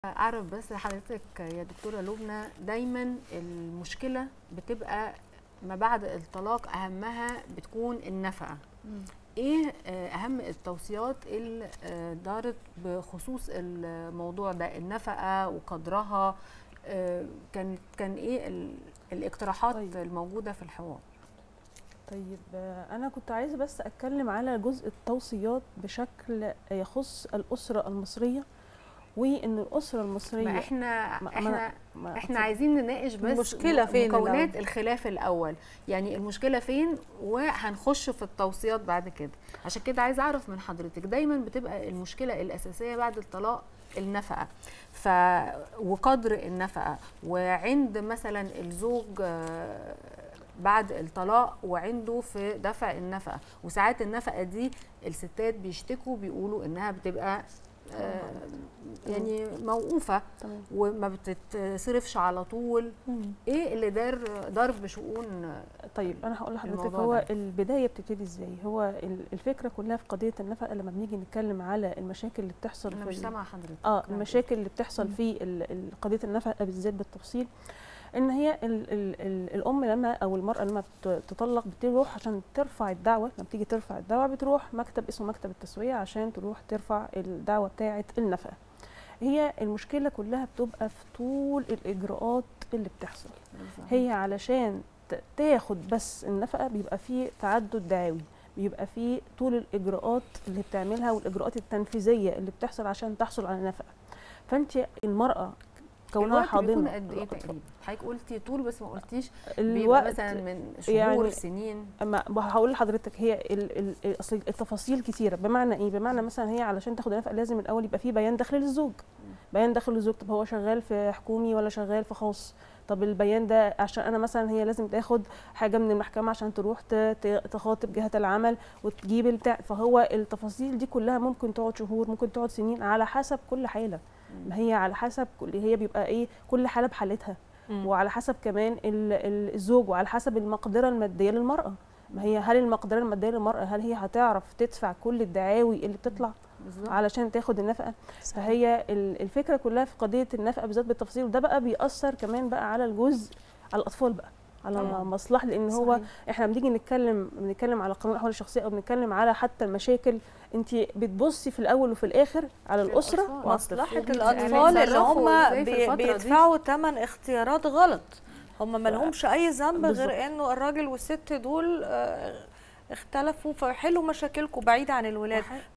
اعرف بس حضرتك يا دكتوره لبنى دايما المشكله بتبقى ما بعد الطلاق اهمها بتكون النفقه ايه اهم التوصيات اللي دارت بخصوص الموضوع ده النفقه وقدرها كان كان ايه الاقتراحات طيب. الموجوده في الحوار طيب انا كنت عايزه بس اتكلم على جزء التوصيات بشكل يخص الاسره المصريه وان الاسره المصريه ما احنا ما احنا ما احنا عايزين نناقش بس المشكله فين مكونات الأول. الخلاف الاول يعني المشكله فين وهنخش في التوصيات بعد كده عشان كده عايزه اعرف من حضرتك دايما بتبقى المشكله الاساسيه بعد الطلاق النفقه ف وقدر النفقه وعند مثلا الزوج بعد الطلاق وعنده في دفع النفقه وساعات النفقه دي الستات بيشتكوا بيقولوا انها بتبقى آه يعني موقوفه وما بتتصرفش على طول ايه اللي دار دار بشؤون طيب انا هقول لحضرتك هو ده. البدايه بتبتدي ازاي هو الفكره كلها في قضيه النفقه لما بنيجي نتكلم على المشاكل اللي بتحصل انا في مش سامعه حضرتك اه المشاكل اللي بتحصل مم. في قضيه النفقه بالذات بالتفصيل ان هي ال ال ال الام لما او المراه لما بتطلق بتروح عشان ترفع الدعوه لما بتيجي ترفع الدعوه بتروح مكتب اسمه مكتب التسويه عشان تروح ترفع الدعوه بتاعه النفقه هي المشكله كلها بتبقى في طول الاجراءات اللي بتحصل هي علشان تاخد بس النفقه بيبقى فيه تعدد دعاوي بيبقى فيه طول الاجراءات اللي بتعملها والاجراءات التنفيذيه اللي بتحصل عشان تحصل على النفقه فانت المراه كونها حاضنه قد ايه تقريبا حضرتك قلتي طول بس ما قلتيش الوقت مثلا من شهور يعني سنين اما هقول لحضرتك هي اصل التفاصيل كتيره بمعنى ايه بمعنى مثلا هي علشان تاخد النفقه لازم الاول يبقى في بيان داخل للزوج بيان داخل للزوج طب هو شغال في حكومي ولا شغال في خاص طب البيان ده عشان انا مثلا هي لازم تاخد حاجه من المحكمه عشان تروح تخاطب جهه العمل وتجيب البتاع فهو التفاصيل دي كلها ممكن تقعد شهور ممكن تقعد سنين على حسب كل حاله ما هي على حسب كل هي بيبقى ايه كل حاله بحالتها مم. وعلى حسب كمان الزوج وعلى حسب المقدره الماديه للمراه ما هي هل المقدره الماديه للمراه هل هي هتعرف تدفع كل الدعاوي اللي بتطلع بالزبط. علشان تاخد النفقه صحيح. فهي الفكره كلها في قضيه النفقه بالذات بالتفصيل وده بقى بيأثر كمان بقى على الجزء على الاطفال بقى على طبعا. مصلحه لان صحيح. هو احنا بنيجي نتكلم بنتكلم على قانون الاحوال الشخصيه او بنتكلم على حتى المشاكل انت بتبصي في الاول وفي الاخر على الاسره مصلحه الاطفال اللي هم بيدفعوا ثمن اختيارات غلط هم ما لهمش اي ذنب غير انه الراجل والست دول اختلفوا فحلوا مشاكلكم بعيد عن الولاد